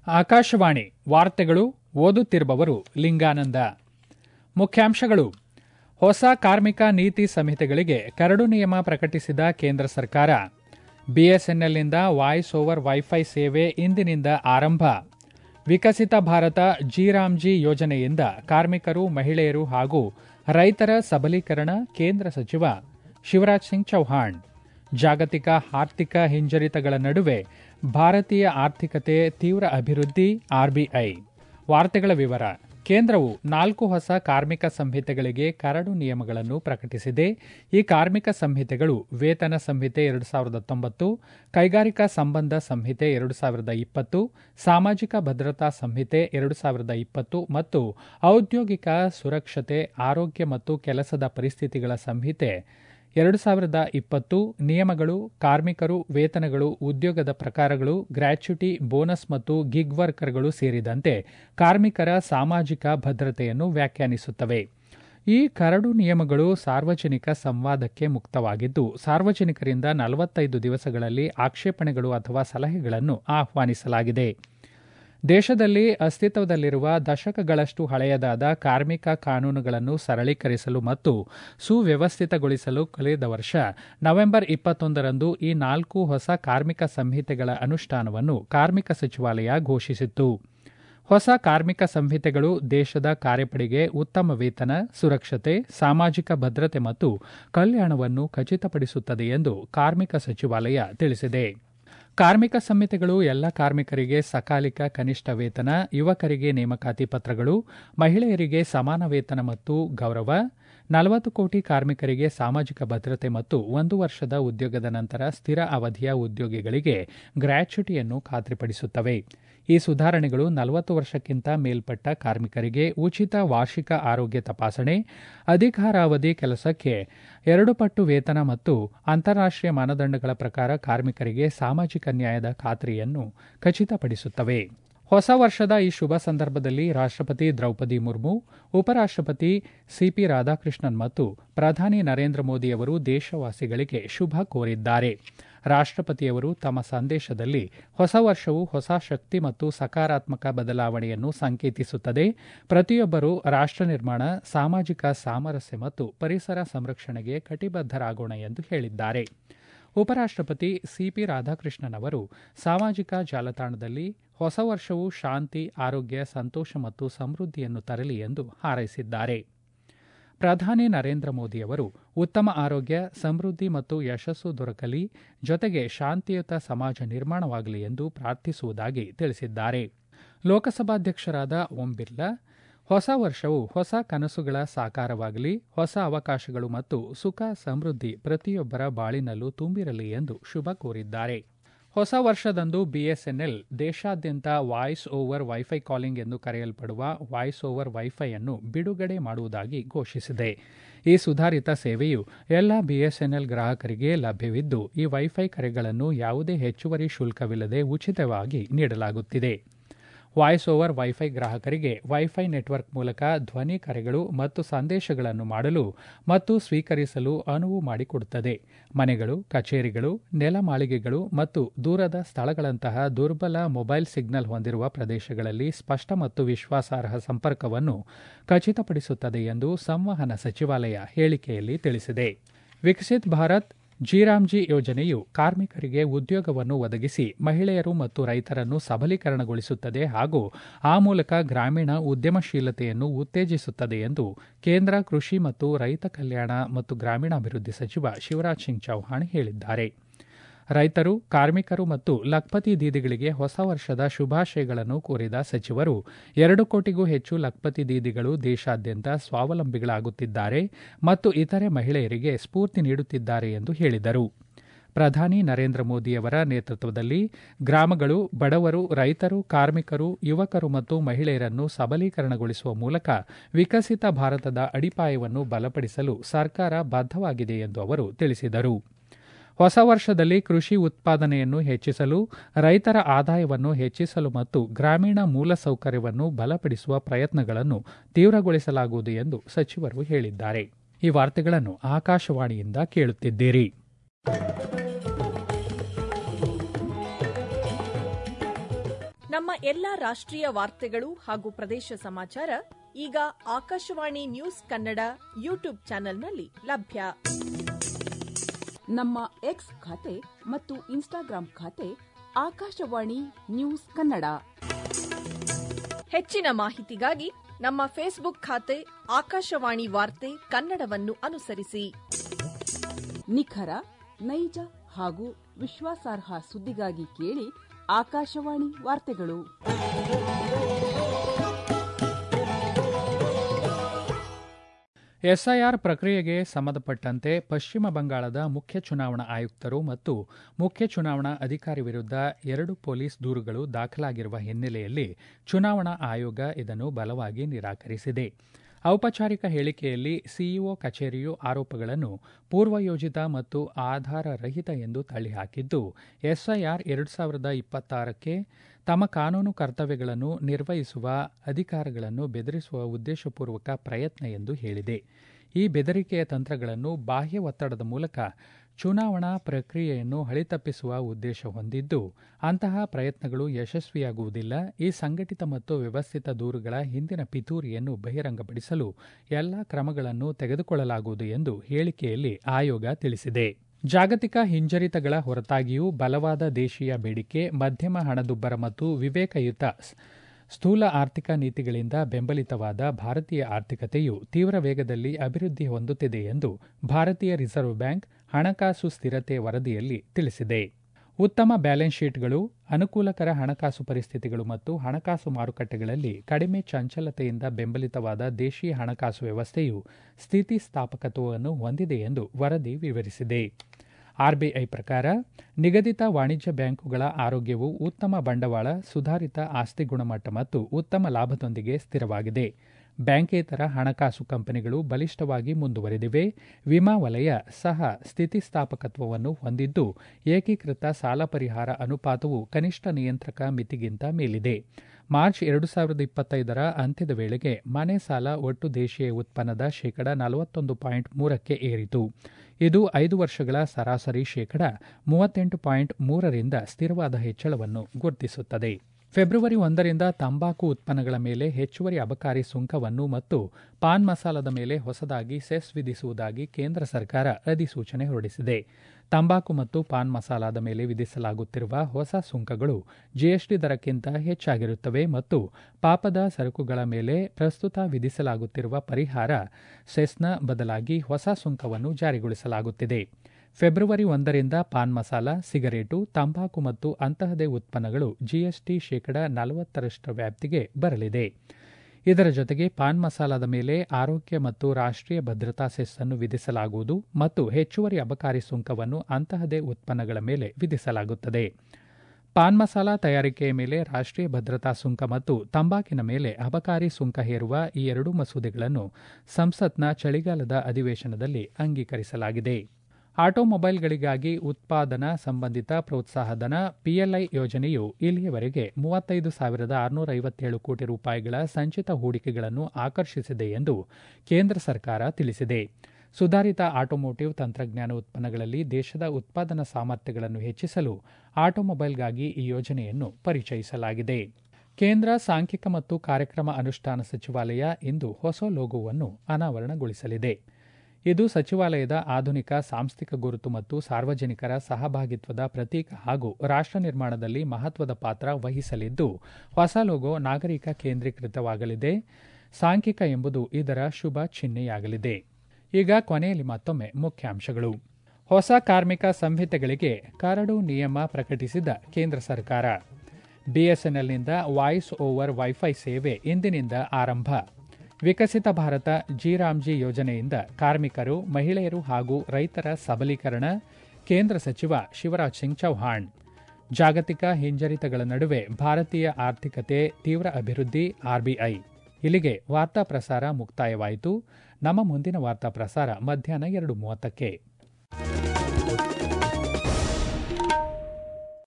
ಆಕಾಶವಾಣಿ ವಾರ್ತೆಗಳು ಓದುತ್ತಿರುವವರು ಲಿಂಗಾನಂದ ಮುಖ್ಯಾಂಶಗಳು ಹೊಸ ಕಾರ್ಮಿಕ ನೀತಿ ಸಂಹಿತೆಗಳಿಗೆ ಕರಡು ನಿಯಮ ಪ್ರಕಟಿಸಿದ ಕೇಂದ್ರ ಸರ್ಕಾರ ಬಿಎಸ್ಎನ್ಎಲ್ನಿಂದ ವಾಯ್ಸ್ ಓವರ್ ವೈಫೈ ಸೇವೆ ಇಂದಿನಿಂದ ಆರಂಭ ವಿಕಸಿತ ಭಾರತ ಜಿರಾಮ್ಜಿ ಯೋಜನೆಯಿಂದ ಕಾರ್ಮಿಕರು ಮಹಿಳೆಯರು ಹಾಗೂ ರೈತರ ಸಬಲೀಕರಣ ಕೇಂದ್ರ ಸಚಿವ ಶಿವರಾಜ್ ಸಿಂಗ್ ಚೌಹಾಣ್ ಜಾಗತಿಕ ಆರ್ಥಿಕ ಹಿಂಜರಿತಗಳ ನಡುವೆ ಭಾರತೀಯ ಆರ್ಥಿಕತೆ ತೀವ್ರ ಅಭಿವೃದ್ಧಿ ಆರ್ಬಿಐ ವಾರ್ತೆಗಳ ವಿವರ ಕೇಂದ್ರವು ನಾಲ್ಕು ಹೊಸ ಕಾರ್ಮಿಕ ಸಂಹಿತೆಗಳಿಗೆ ಕರಡು ನಿಯಮಗಳನ್ನು ಪ್ರಕಟಿಸಿದೆ ಈ ಕಾರ್ಮಿಕ ಸಂಹಿತೆಗಳು ವೇತನ ಸಂಹಿತೆ ಎರಡು ಸಾವಿರದ ತೊಂಬತ್ತು ಕೈಗಾರಿಕಾ ಸಂಬಂಧ ಸಂಹಿತೆ ಎರಡು ಸಾವಿರದ ಇಪ್ಪತ್ತು ಸಾಮಾಜಿಕ ಭದ್ರತಾ ಸಂಹಿತೆ ಎರಡು ಸಾವಿರದ ಇಪ್ಪತ್ತು ಮತ್ತು ಔದ್ಯೋಗಿಕ ಸುರಕ್ಷತೆ ಆರೋಗ್ಯ ಮತ್ತು ಕೆಲಸದ ಪರಿಸ್ಥಿತಿಗಳ ಸಂಹಿತೆ ಎರಡು ಸಾವಿರದ ಇಪ್ಪತ್ತು ನಿಯಮಗಳು ಕಾರ್ಮಿಕರು ವೇತನಗಳು ಉದ್ಯೋಗದ ಪ್ರಕಾರಗಳು ಗ್ರ್ಯಾಚ್ಯುಟಿ ಬೋನಸ್ ಮತ್ತು ಗಿಗ್ ವರ್ಕರ್ಗಳು ಸೇರಿದಂತೆ ಕಾರ್ಮಿಕರ ಸಾಮಾಜಿಕ ಭದ್ರತೆಯನ್ನು ವ್ಯಾಖ್ಯಾನಿಸುತ್ತವೆ ಈ ಕರಡು ನಿಯಮಗಳು ಸಾರ್ವಜನಿಕ ಸಂವಾದಕ್ಕೆ ಮುಕ್ತವಾಗಿದ್ದು ಸಾರ್ವಜನಿಕರಿಂದ ನಲವತ್ತೈದು ದಿವಸಗಳಲ್ಲಿ ಆಕ್ಷೇಪಣೆಗಳು ಅಥವಾ ಸಲಹೆಗಳನ್ನು ಆಹ್ವಾನಿಸಲಾಗಿದೆ ದೇಶದಲ್ಲಿ ಅಸ್ತಿತ್ವದಲ್ಲಿರುವ ದಶಕಗಳಷ್ಟು ಹಳೆಯದಾದ ಕಾರ್ಮಿಕ ಕಾನೂನುಗಳನ್ನು ಸರಳೀಕರಿಸಲು ಮತ್ತು ಸುವ್ಯವಸ್ಥಿತಗೊಳಿಸಲು ಕಳೆದ ವರ್ಷ ನವೆಂಬರ್ ಇಪ್ಪತ್ತೊಂದರಂದು ಈ ನಾಲ್ಕು ಹೊಸ ಕಾರ್ಮಿಕ ಸಂಹಿತೆಗಳ ಅನುಷ್ಠಾನವನ್ನು ಕಾರ್ಮಿಕ ಸಚಿವಾಲಯ ಘೋಷಿಸಿತ್ತು ಹೊಸ ಕಾರ್ಮಿಕ ಸಂಹಿತೆಗಳು ದೇಶದ ಕಾರ್ಯಪಡೆಗೆ ಉತ್ತಮ ವೇತನ ಸುರಕ್ಷತೆ ಸಾಮಾಜಿಕ ಭದ್ರತೆ ಮತ್ತು ಕಲ್ಯಾಣವನ್ನು ಖಚಿತಪಡಿಸುತ್ತದೆ ಎಂದು ಕಾರ್ಮಿಕ ಸಚಿವಾಲಯ ತಿಳಿಸಿದೆ ಕಾರ್ಮಿಕ ಸಂಹಿತೆಗಳು ಎಲ್ಲ ಕಾರ್ಮಿಕರಿಗೆ ಸಕಾಲಿಕ ಕನಿಷ್ಠ ವೇತನ ಯುವಕರಿಗೆ ನೇಮಕಾತಿ ಪತ್ರಗಳು ಮಹಿಳೆಯರಿಗೆ ಸಮಾನ ವೇತನ ಮತ್ತು ಗೌರವ ನಲವತ್ತು ಕೋಟಿ ಕಾರ್ಮಿಕರಿಗೆ ಸಾಮಾಜಿಕ ಭದ್ರತೆ ಮತ್ತು ಒಂದು ವರ್ಷದ ಉದ್ಯೋಗದ ನಂತರ ಸ್ಥಿರ ಅವಧಿಯ ಉದ್ಯೋಗಿಗಳಿಗೆ ಗ್ರ್ಯಾಚ್ಯುಟಿಯನ್ನು ಖಾತ್ರಿಪಡಿಸುತ್ತವೆ ಈ ಸುಧಾರಣೆಗಳು ನಲವತ್ತು ವರ್ಷಕ್ಕಿಂತ ಮೇಲ್ಪಟ್ಟ ಕಾರ್ಮಿಕರಿಗೆ ಉಚಿತ ವಾರ್ಷಿಕ ಆರೋಗ್ಯ ತಪಾಸಣೆ ಅಧಿಕಾರಾವಧಿ ಕೆಲಸಕ್ಕೆ ಎರಡು ಪಟ್ಟು ವೇತನ ಮತ್ತು ಅಂತಾರಾಷ್ಟೀಯ ಮಾನದಂಡಗಳ ಪ್ರಕಾರ ಕಾರ್ಮಿಕರಿಗೆ ಸಾಮಾಜಿಕ ನ್ಯಾಯದ ಖಾತ್ರಿಯನ್ನು ಖಚಿತಪಡಿಸುತ್ತವೆ ಹೊಸ ವರ್ಷದ ಈ ಶುಭ ಸಂದರ್ಭದಲ್ಲಿ ರಾಷ್ಟಪತಿ ದ್ರೌಪದಿ ಮುರ್ಮು ಉಪರಾಷ್ಟಪತಿ ಸಿಪಿ ರಾಧಾಕೃಷ್ಣನ್ ಮತ್ತು ಪ್ರಧಾನಿ ನರೇಂದ್ರ ಮೋದಿಯವರು ದೇಶವಾಸಿಗಳಿಗೆ ಶುಭ ಕೋರಿದ್ದಾರೆ ರಾಷ್ಟಪತಿಯವರು ತಮ್ಮ ಸಂದೇಶದಲ್ಲಿ ಹೊಸ ವರ್ಷವು ಹೊಸ ಶಕ್ತಿ ಮತ್ತು ಸಕಾರಾತ್ಮಕ ಬದಲಾವಣೆಯನ್ನು ಸಂಕೇತಿಸುತ್ತದೆ ಪ್ರತಿಯೊಬ್ಬರೂ ರಾಷ್ಟ ನಿರ್ಮಾಣ ಸಾಮಾಜಿಕ ಸಾಮರಸ್ಯ ಮತ್ತು ಪರಿಸರ ಸಂರಕ್ಷಣೆಗೆ ಕಟಿಬದ್ದರಾಗೋಣ ಎಂದು ಹೇಳಿದ್ದಾರೆ ಉಪರಾಷ್ಟಪತಿ ಸಿಪಿ ರಾಧಾಕೃಷ್ಣನ್ ಅವರು ಸಾಮಾಜಿಕ ಜಾಲತಾಣದಲ್ಲಿ ಹೊಸ ವರ್ಷವು ಶಾಂತಿ ಆರೋಗ್ಯ ಸಂತೋಷ ಮತ್ತು ಸಮೃದ್ಧಿಯನ್ನು ತರಲಿ ಎಂದು ಹಾರೈಸಿದ್ದಾರೆ ಪ್ರಧಾನಿ ನರೇಂದ್ರ ಮೋದಿಯವರು ಉತ್ತಮ ಆರೋಗ್ಯ ಸಮೃದ್ಧಿ ಮತ್ತು ಯಶಸ್ಸು ದೊರಕಲಿ ಜೊತೆಗೆ ಶಾಂತಿಯುತ ಸಮಾಜ ನಿರ್ಮಾಣವಾಗಲಿ ಎಂದು ಪ್ರಾರ್ಥಿಸುವುದಾಗಿ ತಿಳಿಸಿದ್ದಾರೆ ಲೋಕಸಭಾಧ್ಯಕ್ಷರಾದ ಓಂ ಬಿರ್ಲಾ ಹೊಸ ವರ್ಷವು ಹೊಸ ಕನಸುಗಳ ಸಾಕಾರವಾಗಲಿ ಹೊಸ ಅವಕಾಶಗಳು ಮತ್ತು ಸುಖ ಸಮೃದ್ಧಿ ಪ್ರತಿಯೊಬ್ಬರ ಬಾಳಿನಲ್ಲೂ ತುಂಬಿರಲಿ ಎಂದು ಶುಭ ಕೋರಿದ್ದಾರೆ ಹೊಸ ವರ್ಷದಂದು ಬಿಎಸ್ಎನ್ಎಲ್ ದೇಶಾದ್ಯಂತ ವಾಯ್ಸ್ ಓವರ್ ವೈಫೈ ಕಾಲಿಂಗ್ ಎಂದು ಕರೆಯಲ್ಪಡುವ ವಾಯ್ಸ್ ಓವರ್ ವೈಫೈ ಅನ್ನು ಬಿಡುಗಡೆ ಮಾಡುವುದಾಗಿ ಘೋಷಿಸಿದೆ ಈ ಸುಧಾರಿತ ಸೇವೆಯು ಎಲ್ಲ ಬಿಎಸ್ಎನ್ಎಲ್ ಗ್ರಾಹಕರಿಗೆ ಲಭ್ಯವಿದ್ದು ಈ ವೈಫೈ ಕರೆಗಳನ್ನು ಯಾವುದೇ ಹೆಚ್ಚುವರಿ ಶುಲ್ಕವಿಲ್ಲದೆ ಉಚಿತವಾಗಿ ನೀಡಲಾಗುತ್ತಿದೆ ವಾಯ್ಸ್ ಓವರ್ ವೈಫೈ ಗ್ರಾಹಕರಿಗೆ ವೈಫೈ ನೆಟ್ವರ್ಕ್ ಮೂಲಕ ಧ್ವನಿ ಕರೆಗಳು ಮತ್ತು ಸಂದೇಶಗಳನ್ನು ಮಾಡಲು ಮತ್ತು ಸ್ವೀಕರಿಸಲು ಅನುವು ಮಾಡಿಕೊಡುತ್ತದೆ ಮನೆಗಳು ಕಚೇರಿಗಳು ನೆಲಮಾಳಿಗೆಗಳು ಮತ್ತು ದೂರದ ಸ್ಥಳಗಳಂತಹ ದುರ್ಬಲ ಮೊಬೈಲ್ ಸಿಗ್ನಲ್ ಹೊಂದಿರುವ ಪ್ರದೇಶಗಳಲ್ಲಿ ಸ್ಪಷ್ಟ ಮತ್ತು ವಿಶ್ವಾಸಾರ್ಹ ಸಂಪರ್ಕವನ್ನು ಖಚಿತಪಡಿಸುತ್ತದೆ ಎಂದು ಸಂವಹನ ಸಚಿವಾಲಯ ಹೇಳಿಕೆಯಲ್ಲಿ ತಿಳಿಸಿದೆ ವಿಕಸಿತ್ ಭಾರತ್ ಜಿರಾಮ್ಜಿ ಯೋಜನೆಯು ಕಾರ್ಮಿಕರಿಗೆ ಉದ್ಯೋಗವನ್ನು ಒದಗಿಸಿ ಮಹಿಳೆಯರು ಮತ್ತು ರೈತರನ್ನು ಸಬಲೀಕರಣಗೊಳಿಸುತ್ತದೆ ಹಾಗೂ ಆ ಮೂಲಕ ಗ್ರಾಮೀಣ ಉದ್ಯಮಶೀಲತೆಯನ್ನು ಉತ್ತೇಜಿಸುತ್ತದೆ ಎಂದು ಕೇಂದ್ರ ಕೃಷಿ ಮತ್ತು ರೈತ ಕಲ್ಯಾಣ ಮತ್ತು ಗ್ರಾಮೀಣಾಭಿವೃದ್ಧಿ ಸಚಿವ ಶಿವರಾಜ್ ಸಿಂಗ್ ಚೌಹಾಣ್ ಹೇಳಿದ್ದಾರೆ ರೈತರು ಕಾರ್ಮಿಕರು ಮತ್ತು ಲಖ್ಪತಿ ದೀದಿಗಳಿಗೆ ಹೊಸ ವರ್ಷದ ಶುಭಾಶಯಗಳನ್ನು ಕೋರಿದ ಸಚಿವರು ಎರಡು ಕೋಟಿಗೂ ಹೆಚ್ಚು ಲಖ್ಪತಿ ದೀದಿಗಳು ದೇಶಾದ್ಯಂತ ಸ್ವಾವಲಂಬಿಗಳಾಗುತ್ತಿದ್ದಾರೆ ಮತ್ತು ಇತರೆ ಮಹಿಳೆಯರಿಗೆ ಸ್ಫೂರ್ತಿ ನೀಡುತ್ತಿದ್ದಾರೆ ಎಂದು ಹೇಳಿದರು ಪ್ರಧಾನಿ ನರೇಂದ್ರ ಮೋದಿಯವರ ನೇತೃತ್ವದಲ್ಲಿ ಗ್ರಾಮಗಳು ಬಡವರು ರೈತರು ಕಾರ್ಮಿಕರು ಯುವಕರು ಮತ್ತು ಮಹಿಳೆಯರನ್ನು ಸಬಲೀಕರಣಗೊಳಿಸುವ ಮೂಲಕ ವಿಕಸಿತ ಭಾರತದ ಅಡಿಪಾಯವನ್ನು ಬಲಪಡಿಸಲು ಸರ್ಕಾರ ಬದ್ಧವಾಗಿದೆ ಎಂದು ಅವರು ತಿಳಿಸಿದರು ಹೊಸ ವರ್ಷದಲ್ಲಿ ಕೃಷಿ ಉತ್ಪಾದನೆಯನ್ನು ಹೆಚ್ಚಿಸಲು ರೈತರ ಆದಾಯವನ್ನು ಹೆಚ್ಚಿಸಲು ಮತ್ತು ಗ್ರಾಮೀಣ ಮೂಲಸೌಕರ್ಯವನ್ನು ಬಲಪಡಿಸುವ ಪ್ರಯತ್ನಗಳನ್ನು ತೀವ್ರಗೊಳಿಸಲಾಗುವುದು ಎಂದು ಸಚಿವರು ಹೇಳಿದ್ದಾರೆ ಈ ವಾರ್ತೆಗಳನ್ನು ಆಕಾಶವಾಣಿಯಿಂದ ಕೇಳುತ್ತಿದ್ದೀರಿ ನಮ್ಮ ಎಲ್ಲಾ ರಾಷ್ಟ್ರೀಯ ವಾರ್ತೆಗಳು ಹಾಗೂ ಪ್ರದೇಶ ಸಮಾಚಾರ ಈಗ ಆಕಾಶವಾಣಿ ನ್ಯೂಸ್ ಕನ್ನಡ ಯೂಟ್ಯೂಬ್ ಚಾನೆಲ್ನಲ್ಲಿ ಲಭ್ಯ ನಮ್ಮ ಎಕ್ಸ್ ಖಾತೆ ಮತ್ತು ಇನ್ಸ್ಟಾಗ್ರಾಂ ಖಾತೆ ಆಕಾಶವಾಣಿ ನ್ಯೂಸ್ ಕನ್ನಡ ಹೆಚ್ಚಿನ ಮಾಹಿತಿಗಾಗಿ ನಮ್ಮ ಫೇಸ್ಬುಕ್ ಖಾತೆ ಆಕಾಶವಾಣಿ ವಾರ್ತೆ ಕನ್ನಡವನ್ನು ಅನುಸರಿಸಿ ನಿಖರ ನೈಜ ಹಾಗೂ ವಿಶ್ವಾಸಾರ್ಹ ಸುದ್ದಿಗಾಗಿ ಕೇಳಿ ಆಕಾಶವಾಣಿ ವಾರ್ತೆಗಳು ಎಸ್ಐಆರ್ ಪ್ರಕ್ರಿಯೆಗೆ ಸಂಬಂಧಪಟ್ಟಂತೆ ಪಶ್ಚಿಮ ಬಂಗಾಳದ ಮುಖ್ಯ ಚುನಾವಣಾ ಆಯುಕ್ತರು ಮತ್ತು ಮುಖ್ಯ ಚುನಾವಣಾ ಅಧಿಕಾರಿ ವಿರುದ್ಧ ಎರಡು ಪೊಲೀಸ್ ದೂರುಗಳು ದಾಖಲಾಗಿರುವ ಹಿನ್ನೆಲೆಯಲ್ಲಿ ಚುನಾವಣಾ ಆಯೋಗ ಇದನ್ನು ಬಲವಾಗಿ ನಿರಾಕರಿಸಿದೆ ಔಪಚಾರಿಕ ಹೇಳಿಕೆಯಲ್ಲಿ ಸಿಇಒ ಕಚೇರಿಯು ಆರೋಪಗಳನ್ನು ಪೂರ್ವಯೋಜಿತ ಮತ್ತು ಆಧಾರರಹಿತ ಎಂದು ತಳ್ಳಿಹಾಕಿದ್ದು ಎಸ್ಐಆರ್ ಎರಡು ಸಾವಿರದ ಇಪ್ಪತ್ತಾರಕ್ಕೆ ತಮ್ಮ ಕಾನೂನು ಕರ್ತವ್ಯಗಳನ್ನು ನಿರ್ವಹಿಸುವ ಅಧಿಕಾರಗಳನ್ನು ಬೆದರಿಸುವ ಉದ್ದೇಶಪೂರ್ವಕ ಪ್ರಯತ್ನ ಎಂದು ಹೇಳಿದೆ ಈ ಬೆದರಿಕೆಯ ತಂತ್ರಗಳನ್ನು ಬಾಹ್ಯ ಒತ್ತಡದ ಮೂಲಕ ಚುನಾವಣಾ ಪ್ರಕ್ರಿಯೆಯನ್ನು ಹಳಿತಪ್ಪಿಸುವ ಉದ್ದೇಶ ಹೊಂದಿದ್ದು ಅಂತಹ ಪ್ರಯತ್ನಗಳು ಯಶಸ್ವಿಯಾಗುವುದಿಲ್ಲ ಈ ಸಂಘಟಿತ ಮತ್ತು ವ್ಯವಸ್ಥಿತ ದೂರುಗಳ ಹಿಂದಿನ ಪಿತೂರಿಯನ್ನು ಬಹಿರಂಗಪಡಿಸಲು ಎಲ್ಲ ಕ್ರಮಗಳನ್ನು ತೆಗೆದುಕೊಳ್ಳಲಾಗುವುದು ಎಂದು ಹೇಳಿಕೆಯಲ್ಲಿ ಆಯೋಗ ತಿಳಿಸಿದೆ ಜಾಗತಿಕ ಹಿಂಜರಿತಗಳ ಹೊರತಾಗಿಯೂ ಬಲವಾದ ದೇಶೀಯ ಬೇಡಿಕೆ ಮಧ್ಯಮ ಹಣದುಬ್ಬರ ಮತ್ತು ವಿವೇಕಯುತ ಸ್ಥೂಲ ಆರ್ಥಿಕ ನೀತಿಗಳಿಂದ ಬೆಂಬಲಿತವಾದ ಭಾರತೀಯ ಆರ್ಥಿಕತೆಯು ತೀವ್ರ ವೇಗದಲ್ಲಿ ಅಭಿವೃದ್ಧಿ ಹೊಂದುತ್ತಿದೆ ಎಂದು ಭಾರತೀಯ ರಿಸರ್ವ್ ಬ್ಯಾಂಕ್ ಹಣಕಾಸು ಸ್ಥಿರತೆ ವರದಿಯಲ್ಲಿ ತಿಳಿಸಿದೆ ಉತ್ತಮ ಬ್ಯಾಲೆನ್ಸ್ ಶೀಟ್ಗಳು ಅನುಕೂಲಕರ ಹಣಕಾಸು ಪರಿಸ್ಥಿತಿಗಳು ಮತ್ತು ಹಣಕಾಸು ಮಾರುಕಟ್ಟೆಗಳಲ್ಲಿ ಕಡಿಮೆ ಚಂಚಲತೆಯಿಂದ ಬೆಂಬಲಿತವಾದ ದೇಶೀಯ ಹಣಕಾಸು ವ್ಯವಸ್ಥೆಯು ಸ್ಥಿತಿಸ್ಥಾಪಕತ್ವವನ್ನು ಹೊಂದಿದೆ ಎಂದು ವರದಿ ವಿವರಿಸಿದೆ ಆರ್ಬಿಐ ಪ್ರಕಾರ ನಿಗದಿತ ವಾಣಿಜ್ಯ ಬ್ಯಾಂಕುಗಳ ಆರೋಗ್ಯವು ಉತ್ತಮ ಬಂಡವಾಳ ಸುಧಾರಿತ ಆಸ್ತಿ ಗುಣಮಟ್ಟ ಮತ್ತು ಉತ್ತಮ ಲಾಭದೊಂದಿಗೆ ಸ್ಥಿರವಾಗಿದೆ ಬ್ಯಾಂಕೇತರ ಹಣಕಾಸು ಕಂಪನಿಗಳು ಬಲಿಷ್ಠವಾಗಿ ಮುಂದುವರೆದಿವೆ ವಿಮಾ ವಲಯ ಸಹ ಸ್ಥಿತಿಸ್ಥಾಪಕತ್ವವನ್ನು ಹೊಂದಿದ್ದು ಏಕೀಕೃತ ಸಾಲ ಪರಿಹಾರ ಅನುಪಾತವು ಕನಿಷ್ಠ ನಿಯಂತ್ರಕ ಮಿತಿಗಿಂತ ಮೇಲಿದೆ ಮಾರ್ಚ್ ಎರಡು ಸಾವಿರದ ಇಪ್ಪತ್ತೈದರ ಅಂತ್ಯದ ವೇಳೆಗೆ ಮನೆ ಸಾಲ ಒಟ್ಟು ದೇಶೀಯ ಉತ್ಪನ್ನದ ಶೇಕಡ ನಲವತ್ತೊಂದು ಪಾಯಿಂಟ್ ಮೂರಕ್ಕೆ ಏರಿತು ಇದು ಐದು ವರ್ಷಗಳ ಸರಾಸರಿ ಶೇಕಡ ಮೂವತ್ತೆಂಟು ಪಾಯಿಂಟ್ ಮೂರರಿಂದ ಸ್ಥಿರವಾದ ಹೆಚ್ಚಳವನ್ನು ಗುರುತಿಸುತ್ತದೆ ಫೆಬ್ರವರಿ ಒಂದರಿಂದ ತಂಬಾಕು ಉತ್ಪನ್ನಗಳ ಮೇಲೆ ಹೆಚ್ಚುವರಿ ಅಬಕಾರಿ ಸುಂಕವನ್ನು ಮತ್ತು ಪಾನ್ ಮಸಾಲದ ಮೇಲೆ ಹೊಸದಾಗಿ ಸೆಸ್ ವಿಧಿಸುವುದಾಗಿ ಕೇಂದ್ರ ಸರ್ಕಾರ ಅಧಿಸೂಚನೆ ಹೊರಡಿಸಿದೆ ತಂಬಾಕು ಮತ್ತು ಪಾನ್ ಮಸಾಲಾದ ಮೇಲೆ ವಿಧಿಸಲಾಗುತ್ತಿರುವ ಹೊಸ ಸುಂಕಗಳು ಜಿಎಸ್ಟಿ ದರಕ್ಕಿಂತ ಹೆಚ್ಚಾಗಿರುತ್ತವೆ ಮತ್ತು ಪಾಪದ ಸರಕುಗಳ ಮೇಲೆ ಪ್ರಸ್ತುತ ವಿಧಿಸಲಾಗುತ್ತಿರುವ ಪರಿಹಾರ ಸೆಸ್ನ ಬದಲಾಗಿ ಹೊಸ ಸುಂಕವನ್ನು ಜಾರಿಗೊಳಿಸಲಾಗುತ್ತಿದೆ ಫೆಬ್ರವರಿ ಒಂದರಿಂದ ಪಾನ್ ಮಸಾಲ ಸಿಗರೇಟು ತಂಬಾಕು ಮತ್ತು ಅಂತಹದೇ ಉತ್ಪನ್ನಗಳು ಜಿಎಸ್ಟಿ ಶೇಕಡ ನಲವತ್ತರಷ್ಟರ ವ್ಯಾಪ್ತಿಗೆ ಬರಲಿದೆ ಇದರ ಜೊತೆಗೆ ಪಾನ್ ಮಸಾಲದ ಮೇಲೆ ಆರೋಗ್ಯ ಮತ್ತು ರಾಷ್ಟ್ರೀಯ ಭದ್ರತಾ ಸೆಸ್ ಅನ್ನು ವಿಧಿಸಲಾಗುವುದು ಮತ್ತು ಹೆಚ್ಚುವರಿ ಅಬಕಾರಿ ಸುಂಕವನ್ನು ಅಂತಹದೇ ಉತ್ಪನ್ನಗಳ ಮೇಲೆ ವಿಧಿಸಲಾಗುತ್ತದೆ ಪಾನ್ ಮಸಾಲ ತಯಾರಿಕೆಯ ಮೇಲೆ ರಾಷ್ಟ್ರೀಯ ಭದ್ರತಾ ಸುಂಕ ಮತ್ತು ತಂಬಾಕಿನ ಮೇಲೆ ಅಬಕಾರಿ ಸುಂಕ ಹೇರುವ ಈ ಎರಡೂ ಮಸೂದೆಗಳನ್ನು ಸಂಸತ್ನ ಚಳಿಗಾಲದ ಅಧಿವೇಶನದಲ್ಲಿ ಅಂಗೀಕರಿಸಲಾಗಿದೆ ಆಟೋಮೊಬೈಲ್ಗಳಿಗಾಗಿ ಉತ್ಪಾದನಾ ಸಂಬಂಧಿತ ಪ್ರೋತ್ಸಾಹಧನ ಪಿಎಲ್ಐ ಯೋಜನೆಯು ಇಲ್ಲಿಯವರೆಗೆ ಮೂವತ್ತೈದು ಸಾವಿರದ ಆರುನೂರ ಐವತ್ತೇಳು ಕೋಟಿ ರೂಪಾಯಿಗಳ ಸಂಚಿತ ಹೂಡಿಕೆಗಳನ್ನು ಆಕರ್ಷಿಸಿದೆ ಎಂದು ಕೇಂದ್ರ ಸರ್ಕಾರ ತಿಳಿಸಿದೆ ಸುಧಾರಿತ ಆಟೋಮೋಟಿವ್ ತಂತ್ರಜ್ಞಾನ ಉತ್ಪನ್ನಗಳಲ್ಲಿ ದೇಶದ ಉತ್ಪಾದನಾ ಸಾಮರ್ಥ್ಯಗಳನ್ನು ಹೆಚ್ಚಿಸಲು ಆಟೋಮೊಬೈಲ್ಗಾಗಿ ಈ ಯೋಜನೆಯನ್ನು ಪರಿಚಯಿಸಲಾಗಿದೆ ಕೇಂದ್ರ ಸಾಂಖ್ಯಿಕ ಮತ್ತು ಕಾರ್ಯಕ್ರಮ ಅನುಷ್ಠಾನ ಸಚಿವಾಲಯ ಇಂದು ಹೊಸ ಲೋಗೋವನ್ನು ಅನಾವರಣಗೊಳಿಸಲಿದೆ ಇದು ಸಚಿವಾಲಯದ ಆಧುನಿಕ ಸಾಂಸ್ಥಿಕ ಗುರುತು ಮತ್ತು ಸಾರ್ವಜನಿಕರ ಸಹಭಾಗಿತ್ವದ ಪ್ರತೀಕ ಹಾಗೂ ರಾಷ್ಟ್ರ ನಿರ್ಮಾಣದಲ್ಲಿ ಮಹತ್ವದ ಪಾತ್ರ ವಹಿಸಲಿದ್ದು ಹೊಸ ಲೋಗೋ ನಾಗರಿಕ ಕೇಂದ್ರೀಕೃತವಾಗಲಿದೆ ಸಾಂಖ್ಯಿಕ ಎಂಬುದು ಇದರ ಶುಭ ಚಿಹ್ನೆಯಾಗಲಿದೆ ಈಗ ಕೊನೆಯಲ್ಲಿ ಮತ್ತೊಮ್ಮೆ ಮುಖ್ಯಾಂಶಗಳು ಹೊಸ ಕಾರ್ಮಿಕ ಸಂಹಿತೆಗಳಿಗೆ ಕರಡು ನಿಯಮ ಪ್ರಕಟಿಸಿದ ಕೇಂದ್ರ ಸರ್ಕಾರ ಬಿಎಸ್ಎನ್ಎಲ್ನಿಂದ ವಾಯ್ಸ್ ಓವರ್ ವೈಫೈ ಸೇವೆ ಇಂದಿನಿಂದ ಆರಂಭ ವಿಕಸಿತ ಭಾರತ ಜಿರಾಮ್ಜಿ ಯೋಜನೆಯಿಂದ ಕಾರ್ಮಿಕರು ಮಹಿಳೆಯರು ಹಾಗೂ ರೈತರ ಸಬಲೀಕರಣ ಕೇಂದ್ರ ಸಚಿವ ಶಿವರಾಜ್ ಸಿಂಗ್ ಚೌಹಾಣ್ ಜಾಗತಿಕ ಹಿಂಜರಿತಗಳ ನಡುವೆ ಭಾರತೀಯ ಆರ್ಥಿಕತೆ ತೀವ್ರ ಅಭಿವೃದ್ಧಿ ಆರ್ಬಿಐ ಇಲ್ಲಿಗೆ ವಾರ್ತಾ ಪ್ರಸಾರ ಮುಕ್ತಾಯವಾಯಿತು ನಮ್ಮ ಮುಂದಿನ ವಾರ್ತಾ ಪ್ರಸಾರ ಮಧ್ಯಾಹ್ನ ಎರಡು ಮೂವತ್ತಕ್ಕೆ